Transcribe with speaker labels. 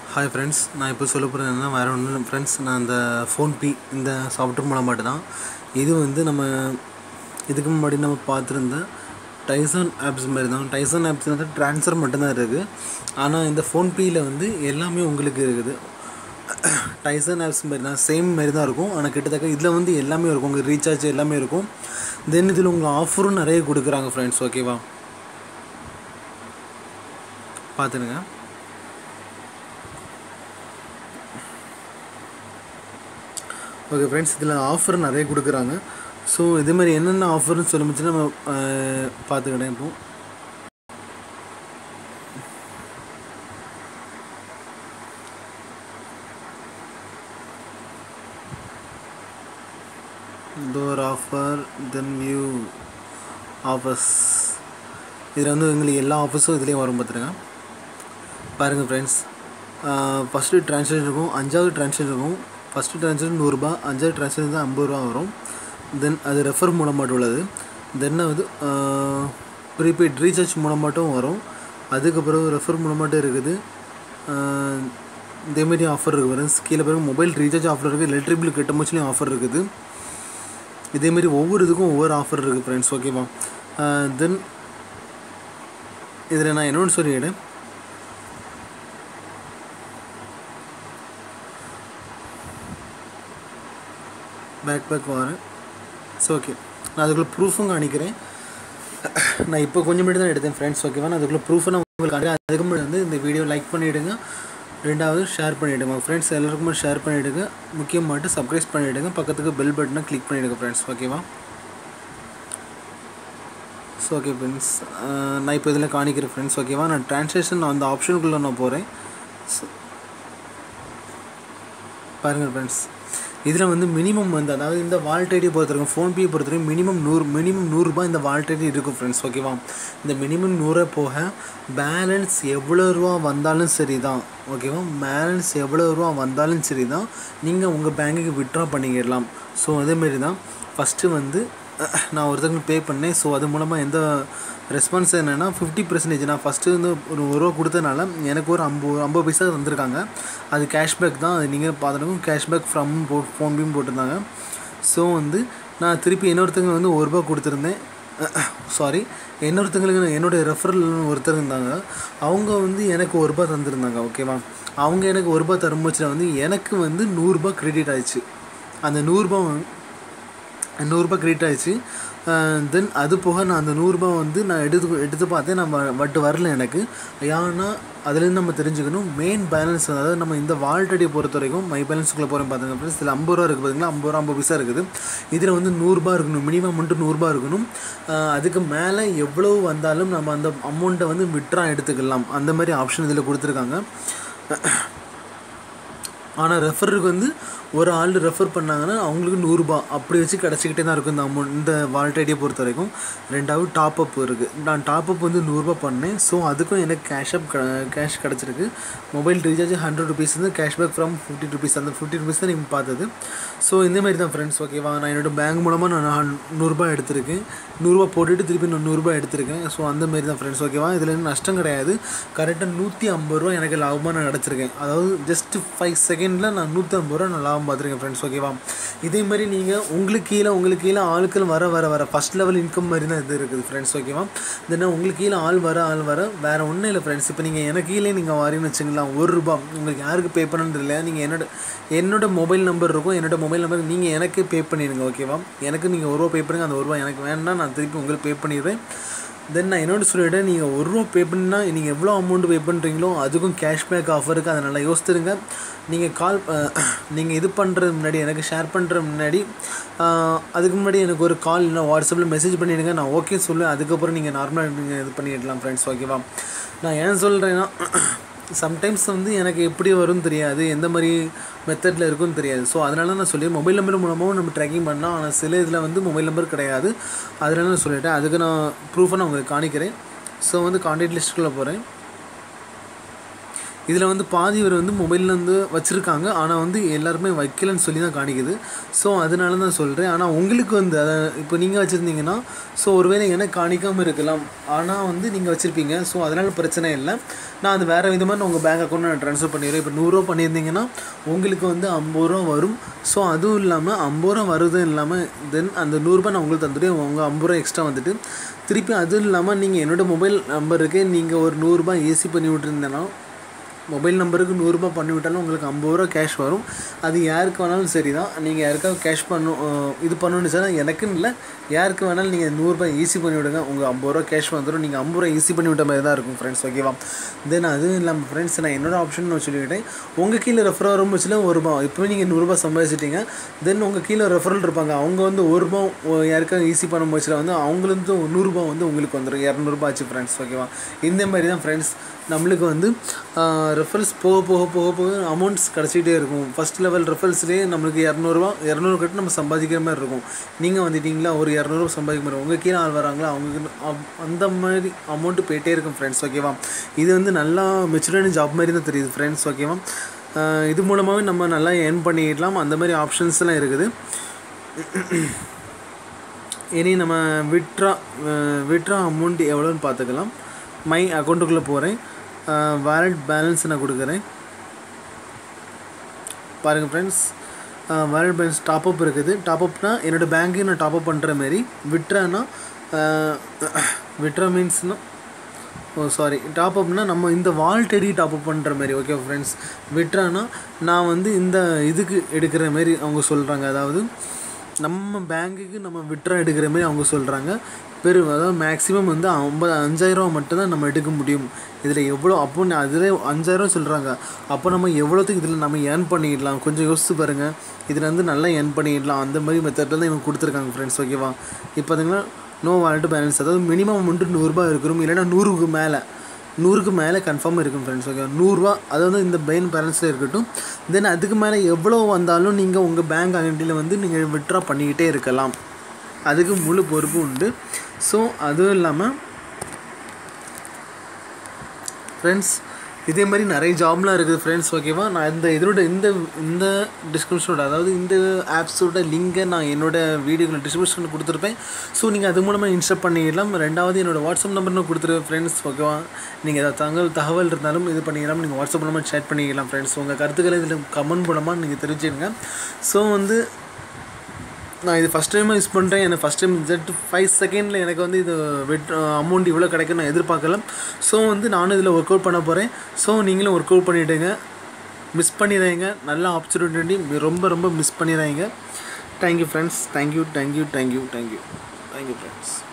Speaker 1: hi friends நான் இப்போ சொல்ல போகிறது என்னன்னா வேறு ஒன்றும் ஃப்ரெண்ட்ஸ் நான் இந்த ஃபோன்பே இந்த சாஃப்ட்வேர் மூலமாட்டு தான் இது வந்து நம்ம இதுக்கு முன்னாடி நம்ம பார்த்துருந்த டைசன் ஆப்ஸ் மாதிரி தான் டைசன் ஆப்ஸ் வந்து ட்ரான்ஸ்ஃபர் மட்டும்தான் இருக்குது ஆனால் இந்த ஃபோன்பேயில் வந்து எல்லாமே உங்களுக்கு இருக்குது டைசன் ஆப்ஸ் மாதிரி தான் சேம் மாதிரி தான் இருக்கும் ஆனால் கிட்டத்தட்ட இதில் வந்து எல்லாமே இருக்கும் உங்கள் ரீசார்ஜ் எல்லாமே இருக்கும் தென் இதில் உங்களுக்கு ஆஃபரும் நிறைய கொடுக்குறாங்க ஃப்ரெண்ட்ஸ் ஓகேவா பார்த்துடுங்க ஓகே ஃப்ரெண்ட்ஸ் இதில் ஆஃபர் நிறைய கொடுக்குறாங்க ஸோ இதே மாதிரி என்னென்ன ஆஃபர்னு சொல்ல முடிச்சு நம்ம பார்த்துக்கிட்டேன் இப்போ door offer then view offers இதில் வந்து எங்களுக்கு எல்லா ஆஃபர்ஸும் இதுலேயும் வரும் பார்த்துருங்க பாருங்கள் ஃப்ரெண்ட்ஸ் ஃபஸ்ட்டு ட்ரான்ஸ்லேஷன் இருக்கும் அஞ்சாவது ட்ரான்ஸ்லேஷன் இருக்கும் ஃபஸ்ட்டு ட்ரான்ஸ்லேஷன் நூறுரூபா அஞ்சாவது ட்ரான்ஸ்லேஷன் தான் ஐம்பது ரூபா வரும் தென் அது ரெஃபர் மூலமாட்டு உள்ளது தென் வந்து ப்ரீபெய்ட் ரீசார்ஜ் மூலமாட்டும் வரும் அதுக்கப்புறம் ரெஃபர் மூலமாட்டும் இருக்குது இதேமாரி ஆஃபர் இருக்குது வரும் கீழே பிறகு மொபைல் ரீசார்ஜ் ஆஃபர் இருக்குது எலக்ட்ரிக் பில் கட்ட முச்சுலையும் ஆஃபர் இருக்குது இதேமாரி ஒவ்வொரு இதுக்கும் ஒவ்வொரு ஆஃபர் இருக்குது ஃப்ரெண்ட்ஸ் ஓகேவா தென் இதில் நான் என்னொன்று சொல்லிவிடேன் பேக் பேக் வரேன் ஸோ ஓகே நான் அதுக்குள்ளே ப்ரூஃபும் காணிக்கிறேன் நான் இப்போ கொஞ்சம் மட்டும் தான் எடுத்தேன் ஃப்ரெண்ட்ஸ் ஓகேவா நான் அதுக்குள்ளே ப்ரூஃபை நான் உங்களுக்கு காட்டுறேன் அதுக்கு முன்னாடி வந்து இந்த வீடியோ லைக் பண்ணிவிடுங்க ரெண்டாவது ஷேர் பண்ணிவிடுங்க ஃப்ரெண்ட்ஸ் எல்லாருக்குமே ஷேர் பண்ணிவிடுங்க முக்கியமாட்டு சப்ஸ்கிரைப் பண்ணிவிடுங்க பக்கத்துக்கு பெல் பட்டனை கிளிக் பண்ணிவிடுங்க ஃப்ரெண்ட்ஸ் ஓகேவா ஸோ ஓகே ஃப்ரெண்ட்ஸ் நான் இப்போ இதில் காணிக்கிறேன் ஃப்ரெண்ட்ஸ் ஓகேவா நான் ட்ரான்ஸ்லேஷன் அந்த ஆப்ஷனுக்குள்ளே நான் போகிறேன் பாருங்கள் ஃப்ரெண்ட்ஸ் இதில் வந்து மினிமம் வந்து அதாவது இந்த வால்ட் ஐடியை பொறுத்தவரைக்கும் ஃபோன்பே பொறுத்தவரைக்கும் மினிமம் நூறு மினிமம் நூறுரூபா இந்த வால்ட் ஐடி இருக்கும் ஃப்ரெண்ட்ஸ் ஓகேவா இந்த மினிமம் நூறை போக பேலன்ஸ் எவ்வளோ ரூபா வந்தாலும் சரி தான் ஓகேவா பேலன்ஸ் எவ்வளோ ரூபா வந்தாலும் சரி தான் நீங்கள் உங்கள் பேங்குக்கு விட்ரா பண்ணிக்கிடலாம் ஸோ அதேமாரி தான் ஃபஸ்ட்டு வந்து நான் ஒருத்தங்களுக்கு பே பண்ணேன் ஸோ அது மூலமாக எந்த ரெஸ்பான்ஸ் என்னென்னா ஃபிஃப்டி பர்சன்டேஜ் நான் ஃபஸ்ட்டு வந்து ஒரு ஒரு ரூபா கொடுத்தனால எனக்கு ஒரு ஐம்பது ஐம்பது பைசா தந்திருக்காங்க அது கேஷ்பேக் தான் அது நீங்கள் பார்த்துருக்கோம் கேஷ்பேக் ஃப்ரம் போ ஃபோன்பேயும் போட்டிருந்தாங்க ஸோ வந்து நான் திருப்பி இன்னொருத்தங்க வந்து ஒரு ரூபா கொடுத்துருந்தேன் சாரி இன்னொருத்தங்களுக்கு என்னுடைய ரெஃபரல் ஒருத்தர் இருந்தாங்க அவங்க வந்து எனக்கு ஒரு ரூபா தந்திருந்தாங்க ஓகேவா அவங்க எனக்கு ஒரு ரூபா தரும்போச்சில் வந்து எனக்கு வந்து நூறுரூபா க்ரெடிட் ஆயிடுச்சு அந்த நூறுரூபா நூறுரூபா கிரெடிட் ஆயிடுச்சு தென் அது போக நான் அந்த நூறுரூபா வந்து நான் எடுத்து எடுத்து பார்த்தேன் நம்ம வட்டு வரல எனக்கு ஏன்னா அதுலேருந்து நம்ம தெரிஞ்சுக்கணும் மெயின் பேலன்ஸ் அதாவது நம்ம இந்த வால்டடியை பொறுத்த வரைக்கும் மை பேலன்ஸுக்குள்ளே போகிறோம் பார்த்துங்க ஃப்ரெண்ட்ஸ் இதில் ஐம்பது ரூபா இருக்குது பார்த்தீங்களா ஐம்பது ரூபா ஐம்பது பைசா இருக்குது இதில் வந்து நூறுரூபா இருக்கணும் மினிமம் மட்டும் நூறுரூபா இருக்கணும் அதுக்கு மேலே எவ்வளோ வந்தாலும் நம்ம அந்த அமௌண்ட்டை வந்து விட்ரா எடுத்துக்கலாம் அந்த மாதிரி ஆப்ஷன் இதில் கொடுத்துருக்காங்க ஆனால் ரெஃபருக்கு வந்து ஒரு ஆள் ரெஃபர் பண்ணாங்கன்னா அவங்களுக்கு நூறுரூபா அப்படி வச்சு கிடச்சிக்கிட்டே தான் இருக்கும் இந்த அமௌண்ட் இந்த வால்ட் ஐடியை பொறுத்த வரைக்கும் ரெண்டாவது டாப் அப் இருக்குது நான் டாப் அப் வந்து நூறுரூபா பண்ணேன் ஸோ அதுக்கும் எனக்கு கேஷ் அப் கேஷ் கிடச்சிருக்கு மொபைல் ரீசார்ஜ் ஹண்ட்ரட் ருபீஸ் வந்து கேஷ்பேக் ஃப்ரம் ஃபிஃப்டி ருபீஸ் அந்த ஃபிஃப்டி ருபீஸ் தான் நீங்கள் பார்த்தது ஸோ இந்த மாதிரி தான் ஃப்ரெண்ட்ஸ் ஓகேவா நான் என்னோடய பேங்க் மூலமாக நான் நூறுரூபா எடுத்திருக்கேன் நூறுரூவா போட்டுட்டு திருப்பி நான் நூறுரூபா எடுத்திருக்கேன் ஸோ அந்த மாதிரி தான் ஃப்ரெண்ட்ஸ் ஓகேவா இதில் நஷ்டம் கிடையாது கரெக்டாக நூற்றி ஐம்பது ரூபா எனக்கு லாபமாக நான் கிடச்சிருக்கேன் அதாவது ஜஸ்ட் ஃபைவ் செகண்டில் நான் நூற்றி ஐம்பது ரூபா நான் லாபம் பார்த்துருக்கேன் ஃப்ரெண்ட்ஸ் ஓகேவா இதே மாதிரி நீங்கள் உங்களுக்கு கீழே உங்களுக்கு கீழே ஆட்கள் வர வர வர ஃபஸ்ட் லெவல் இன்கம் மாதிரி தான் இது இருக்குது ஃப்ரெண்ட்ஸ் ஓகேவா தென் உங்களுக்கு கீழே ஆள் வர ஆள் வர வேறு ஒன்றும் இல்லை ஃப்ரெண்ட்ஸ் இப்போ நீங்கள் எனக்கு கீழே நீங்கள் வரீங்கன்னு வச்சுங்களேன் ஒரு ரூபா உங்களுக்கு யாருக்கு பே பண்ணணுன்னு இல்லை நீங்கள் என்னோட என்னோட மொபைல் நம்பர் இருக்கும் என்னோட மொபைல் நம்பர் நீங்கள் எனக்கு பே பண்ணிடுங்க ஓகேவா எனக்கு நீங்கள் ஒரு ரூபா பே பண்ணுங்கள் அந்த ஒரு ரூபா எனக்கு வேணால் நான் திருப்பி உங்களுக்கு பே பண்ணிடுவேன் தென் நான் என்னோட சொல்லிவிட்டேன் நீங்கள் ஒரு ரூபா பே பண்ணால் நீங்கள் எவ்வளோ அமௌண்ட் பே பண்ணுறீங்களோ அதுக்கும் கேஷ்பேக் ஆஃபர் இருக்குது அதை நல்லா யோசித்துருங்க நீங்கள் கால் நீங்கள் இது பண்ணுறது முன்னாடி எனக்கு ஷேர் பண்ணுற முன்னாடி அதுக்கு முன்னாடி எனக்கு ஒரு கால் இல்லை வாட்ஸ்அப்பில் மெசேஜ் பண்ணிவிடுங்க நான் ஓகே சொல்லுவேன் அதுக்கப்புறம் நீங்கள் நார்மலாக நீங்கள் இது பண்ணிடலாம் ஃப்ரெண்ட்ஸ் ஓகேவா நான் ஏன் சொல்கிறேன்னா சம்டைம்ஸ் வந்து எனக்கு எப்படி வரும்னு தெரியாது எந்த மாதிரி மெத்தடில் இருக்குன்னு தெரியாது ஸோ அதனால நான் சொல்லி மொபைல் நம்பர் மூலமாகவும் நம்ம ட்ராக்கிங் பண்ணலாம் ஆனால் சில இதில் வந்து மொபைல் நம்பர் கிடையாது அதனால நான் சொல்லிட்டேன் அதுக்கு நான் ப்ரூஃபை நான் உங்களுக்கு காணிக்கிறேன் ஸோ வந்து கான்டாக்ட் லிஸ்ட்டுக்குள்ளே போகிறேன் இதில் வந்து பாதி பேர் வந்து மொபைலில் வந்து வச்சுருக்காங்க ஆனால் வந்து எல்லாருமே வைக்கலன்னு சொல்லி தான் காணிக்குது ஸோ அதனால தான் சொல்கிறேன் ஆனால் உங்களுக்கு வந்து அதை இப்போ நீங்கள் வச்சுருந்தீங்கன்னா ஸோ ஒருவேளை எனக்கு காணிக்காமல் இருக்கலாம் ஆனால் வந்து நீங்கள் வச்சுருப்பீங்க ஸோ அதனால் பிரச்சனை இல்லை நான் அது வேறு விதமாக நான் உங்கள் பேங்க் அக்கௌண்ட் நான் ட்ரான்ஸ்ஃபர் பண்ணிடுறேன் இப்போ நூறுரூவா பண்ணியிருந்தீங்கன்னா உங்களுக்கு வந்து ஐம்பது ரூபா வரும் ஸோ அதுவும் இல்லாமல் ஐம்பது ரூபா வருதும் இல்லாமல் தென் அந்த நூறுரூபா நான் உங்களுக்கு தந்துட்டு உங்கள் ஐம்பது ரூபா எக்ஸ்ட்ரா வந்துட்டு திருப்பி அதுவும் இல்லாமல் நீங்கள் என்னோட மொபைல் நம்பருக்கு நீங்கள் ஒரு நூறுரூபா ஏசி பண்ணி விட்டுருந்தேன்னா மொபைல் நம்பருக்கு நூறுரூபா பண்ணி விட்டாலும் உங்களுக்கு ஐம்பது ரூபா கேஷ் வரும் அது யாருக்கு வேணாலும் சரி தான் நீங்கள் யாருக்காவது கேஷ் பண்ணும் அஹ் இது பண்ணணும்னு சொன்னால் எனக்குன்னு இல்லை யாருக்கு வேணாலும் நீங்கள் நூறுரூபா ஈஸி பண்ணி விடுங்க உங்கள் ஐம்பது ரூபா கேஷ் வந்துடும் நீங்கள் ஐம்பது ரூபா ஈஸி பண்ணி விட்ட மாதிரி தான் இருக்கும் ஃப்ரெண்ட்ஸ் ஓகேவா தென் அதுவும் இல்லாமல் ஃப்ரெண்ட்ஸ் நான் என்னோட ஆப்ஷன் நான் சொல்லிக்கிட்டேன் உங்கள் கீழே ரெஃபர் வரும் பட்சத்தில் ஒரு ரூபா இப்போ நீங்கள் நூறுரூபா சம்பாதிச்சிட்டீங்க தென் உங்கள் கீழே ரெஃபரல் இருப்பாங்க அவங்க வந்து ஒரு ரூபா ஒ- யாருக்காவது ஈஸி பண்ண பட்சத்தில் வந்து அவங்களுக்கு நூறுரூபா வந்து உங்களுக்கு வந்துடும் இரநூறுபா ஆச்சு ஃப்ரெண்ட்ஸ் ஓகேவா இந்த மாதிரி தான் ஃப்ரெண்ட்ஸ் நம்மளுக்கு வந்து ரெஃபரல்ஸ் போக போக போக போக அமௌண்ட்ஸ் கிடச்சிக்கிட்டே இருக்கும் ஃபஸ்ட் லெவல் ரெஃபரல்ஸ்லேயே நம்மளுக்கு இரநூறுவா இரநூறு கட்டு நம்ம சம்பாதிக்கிற மாதிரி இருக்கும் நீங்கள் வந்துட்டீங்களா ஒரு இரநூறுவா சம்பாதிக்க மாதிரி உங்கள் கீழே ஆள் வராங்களா அவங்களுக்கு அப்- அந்த மாதிரி அமௌண்ட்டு போயிட்டே இருக்கும் ஃப்ரெண்ட்ஸ் ஓகேவா இது வந்து நல்லா மெச்சூரான ஜாப் மாதிரி தான் தெரியுது ஃப்ரெண்ட்ஸ் ஓகேவா ஆஹ் இது மூலமாகவே நம்ம நல்லா ஏர்ன் பண்ணிடலாம் அந்த மாதிரி ஆப்ஷன்ஸ்லாம் இருக்குது இனி நம்ம விட்ரா விட்ரா அமௌண்ட் எவ்வளோன்னு பார்த்துக்கலாம் மை அக்கௌண்ட்டுக்குள்ளே போகிறேன் வேலட் பேலன்ஸ் நான் கொடுக்குறேன் பாருங்கள் ஃப்ரெண்ட்ஸ் வேலட் பேலன்ஸ் டாப்அப் இருக்குது டாப்அப்னா என்னோடய பேங்க்கு நான் டாப்அப் பண்ணுற மாரி விட்ரானா விட்ரா மீன்ஸ்னா ஓ சாரி டாப்அப்னா நம்ம இந்த வால்ட் ஐடி டாப்அப் பண்ணுற மாதிரி ஓகே ஃப்ரெண்ட்ஸ் விட்ரானா நான் வந்து இந்த இதுக்கு எடுக்கிற மாதிரி அவங்க சொல்கிறாங்க அதாவது நம்ம பேங்க்குக்கு நம்ம விட்ரா எடுக்கிற மாதிரி அவங்க சொல்கிறாங்க பெரும் அதாவது மேக்ஸிமம் வந்து ஐம்பது அஞ்சாயிரம் மட்டும்தான் நம்ம எடுக்க முடியும் இதில் எவ்வளோ அப்போ அதில் அஞ்சாயிரம் சொல்கிறாங்க அப்போ நம்ம எவ்வளோத்துக்கு இதில் நம்ம ஏர்ன் பண்ணிடலாம் கொஞ்சம் யோசிச்சு பாருங்கள் இதில் வந்து நல்லா ஏர்ன் பண்ணிடலாம் அந்த மாதிரி மெத்தடில் தான் இவங்க கொடுத்துருக்காங்க ஃப்ரெண்ட்ஸ் ஓகேவா இப்போ பார்த்தீங்கன்னா நோ வாலெட் பேலன்ஸ் அதாவது மினிமம் அமௌண்ட்டு நூறுரூபா இருக்கணும் இல்லைன்னா நூறுக்கு மேலே நூறுக்கு மேலே கன்ஃபார்ம் இருக்கும் ஃப்ரெண்ட்ஸ் ஓகே நூறுரூவா அதாவது இந்த பெயின் பேலன்ஸில் இருக்கட்டும் தென் அதுக்கு மேலே எவ்வளோ வந்தாலும் நீங்கள் உங்கள் பேங்க் அக்கௌண்ட்டில் வந்து நீங்கள் விட்ரா பண்ணிக்கிட்டே இருக்கலாம் அதுக்கு முழு பொறுப்பு உண்டு ஸோ அதுவும் இல்லாமல் ஃப்ரெண்ட்ஸ் இதே மாதிரி நிறைய ஜாப்லாம் இருக்குது ஃப்ரெண்ட்ஸ் ஓகேவா நான் இந்த இதோட இந்த இந்த டிஸ்கிரிப்ஷனோட அதாவது இந்த ஆப்ஸோட லிங்கை நான் என்னோட வீடியோவில் டிஸ்கிரிப்ஷனில் கொடுத்துருப்பேன் ஸோ நீங்கள் அது மூலமாக இன்ஸ்டால் பண்ணிடலாம் ரெண்டாவது என்னோட வாட்ஸ்அப் நம்பர் நான் கொடுத்துருவேன் ஃப்ரெண்ட்ஸ் ஓகேவா நீங்கள் ஏதாவது தகவல் தகவல் இருந்தாலும் இது பண்ணிக்கலாம் நீங்கள் வாட்ஸ்அப் மூலமாக சேட் பண்ணிக்கலாம் ஃப்ரெண்ட்ஸ் உங்கள் கருத்துக்களை இதில் கமெண்ட் மூலமாக நீங்கள் தெரிஞ்சுடுங்க ஸோ வந்து நான் இது ஃபஸ்ட் டைமாக யூஸ் பண்ணுறேன் எனக்கு ஃபஸ்ட் டைம் ஜஸ்ட் ஃபைவ் செகண்டில் எனக்கு வந்து இது வெட் அமௌண்ட் இவ்வளோ கிடைக்கும் நான் எதிர்பார்க்கல ஸோ வந்து நானும் இதில் ஒர்க் அவுட் பண்ண போகிறேன் ஸோ நீங்களும் ஒர்க் அவுட் பண்ணிவிடுங்க மிஸ் பண்ணிடுறீங்க நல்ல ஆப்பர்ச்சுனிட்டி ரொம்ப ரொம்ப மிஸ் பண்ணிடுறீங்க thank you friends thank you thank you thank you thank you thank you friends